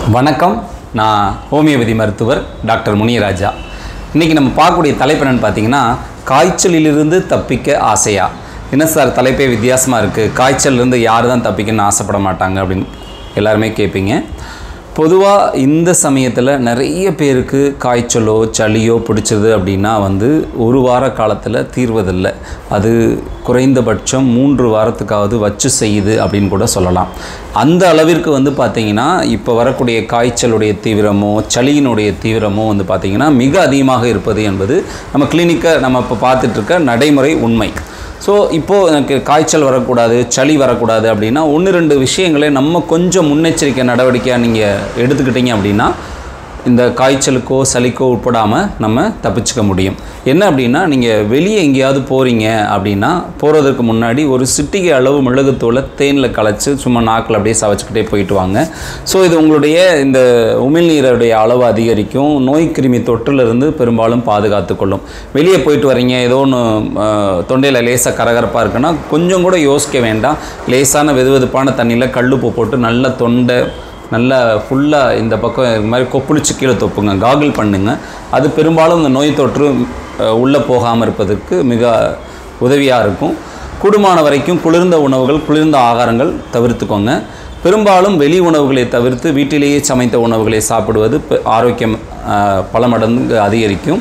வணக்கம் நான் ஹோமியோபதி மருத்துவர் டாக்டர் முனியராஜா இன்றைக்கி நம்ம பார்க்கக்கூடிய தலைப்பு என்னன்னு பார்த்தீங்கன்னா காய்ச்சலிலிருந்து தப்பிக்க ஆசையா என்ன சார் தலைப்பே வித்தியாசமாக இருக்குது காய்ச்சலிருந்து யார் தான் தப்பிக்கணும்னு ஆசைப்பட மாட்டாங்க அப்படின்னு எல்லாருமே கேட்பீங்க பொதுவாக இந்த சமயத்தில் நிறைய பேருக்கு காய்ச்சலோ சளியோ பிடிச்சது அப்படின்னா வந்து ஒரு வார காலத்தில் தீர்வதில்லை அது குறைந்தபட்சம் மூன்று வாரத்துக்காவது வச்சு செய்யுது அப்படின்னு கூட சொல்லலாம் அந்த அளவிற்கு வந்து பார்த்திங்கன்னா இப்போ வரக்கூடிய காய்ச்சலுடைய தீவிரமோ சளியினுடைய தீவிரமோ வந்து பார்த்திங்கன்னா மிக அதிகமாக இருப்பது என்பது நம்ம கிளினிக்கை நம்ம இப்போ பார்த்துட்ருக்க நடைமுறை உண்மை ஸோ இப்போது எனக்கு காய்ச்சல் வரக்கூடாது சளி வரக்கூடாது அப்படின்னா ஒன்று ரெண்டு விஷயங்களை நம்ம கொஞ்சம் முன்னெச்சரிக்கை நடவடிக்கையாக நீங்கள் எடுத்துக்கிட்டீங்க அப்படின்னா இந்த காய்ச்சலுக்கோ சளிக்கோ உட்படாமல் நம்ம தப்பிச்சுக்க முடியும் என்ன அப்படின்னா நீங்கள் வெளியே எங்கேயாவது போகிறீங்க அப்படின்னா போகிறதுக்கு முன்னாடி ஒரு சிட்டிகை அளவு மிளகுத்தூளை தேனில் கலைச்சி சும்மா நாக்கில் அப்படியே சவைச்சிக்கிட்டே போயிட்டு வாங்க ஸோ இது உங்களுடைய இந்த உமிழ்நீருடைய அளவு அதிகரிக்கும் நோய் கிருமி தொற்றிலிருந்து பெரும்பாலும் பாதுகாத்து கொள்ளும் வெளியே போயிட்டு வரீங்க ஏதோ ஒன்று தொண்டையில் லேசாக கரகரப்பாக இருக்குன்னா கொஞ்சம் கூட யோசிக்க வேண்டாம் லேசான வெதுவெதுப்பான தண்ணியில் கல்லுப்பு போட்டு நல்ல தொண்டை நல்லா ஃபுல்லாக இந்த பக்கம் இது மாதிரி கொப்புளிச்சு கீழே தொப்புங்க காகிள் பண்ணுங்க அது பெரும்பாலும் இந்த நோய் தொற்று அஹ், உள்ளே போகாமல் இருப்பதற்கு மிக உதவியாக இருக்கும் கூடுமான வரைக்கும் குளிர்ந்த உணவுகள் குளிர்ந்த ஆகாரங்கள் தவிர்த்துக்கோங்க பெரும்பாலும் வெளி உணவுகளை தவிர்த்து வீட்டிலேயே சமைத்த உணவுகளை சாப்பிடுவது பெ- ஆரோக்கியம் அஹ், பல மடங்கு அதிகரிக்கும்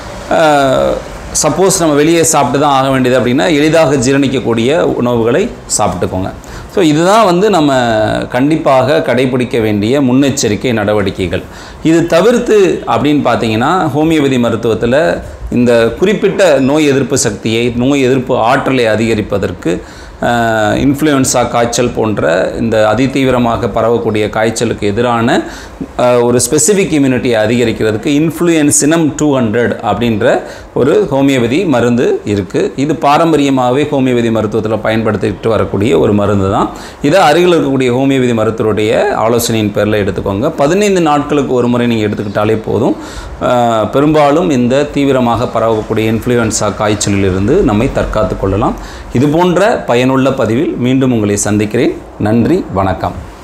சப்போஸ் நம்ம வெளியே சாப்பிட்டு தான் ஆக வேண்டியது அப்படின்னா எளிதாக ஜீரணிக்கக்கூடிய உணவுகளை சாப்பிட்டுக்கோங்க ஸோ இதுதான் வந்து நம்ம கண்டிப்பாக கடைபிடிக்க வேண்டிய முன்னெச்சரிக்கை நடவடிக்கைகள் இது தவிர்த்து அப்படின்னு பார்த்தீங்கன்னா ஹோமியோபதி மருத்துவத்தில் இந்த குறிப்பிட்ட நோய் எதிர்ப்பு சக்தியை நோய் எதிர்ப்பு ஆற்றலை அதிகரிப்பதற்கு இன்ஃப்ளூயன்ஸா காய்ச்சல் போன்ற இந்த அதிதீவிரமாக பரவக்கூடிய காய்ச்சலுக்கு எதிரான அஹ், ஒரு ஸ்பெசிஃபிக் இம்யூனிட்டியை அதிகரிக்கிறதுக்கு இன்ஃப்ளூயன்சினம் டூ ஹண்ட்ரட் அப்படின்ற ஒரு ஹோமியோபதி மருந்து இருக்குது இது பாரம்பரியமாகவே ஹோமியோபதி மருத்துவத்தில் பயன்படுத்திட்டு வரக்கூடிய ஒரு மருந்து தான் இதை அருகில் இருக்கக்கூடிய ஹோமியோபதி மருத்துவருடைய ஆலோசனையின் பேரில் எடுத்துக்கோங்க பதினைந்து நாட்களுக்கு ஒரு முறை நீங்கள் எடுத்துக்கிட்டாலே போதும் அஹ், பெரும்பாலும் இந்த தீவிரமாக பரவக்கூடிய இன்ஃப்ளூயன்ஸா காய்ச்சலிலிருந்து நம்மை தற்காத்து கொள்ளலாம் இது போன்ற பயனுள்ள பதிவில் மீண்டும் உங்களை சந்திக்கிறேன் நன்றி வணக்கம்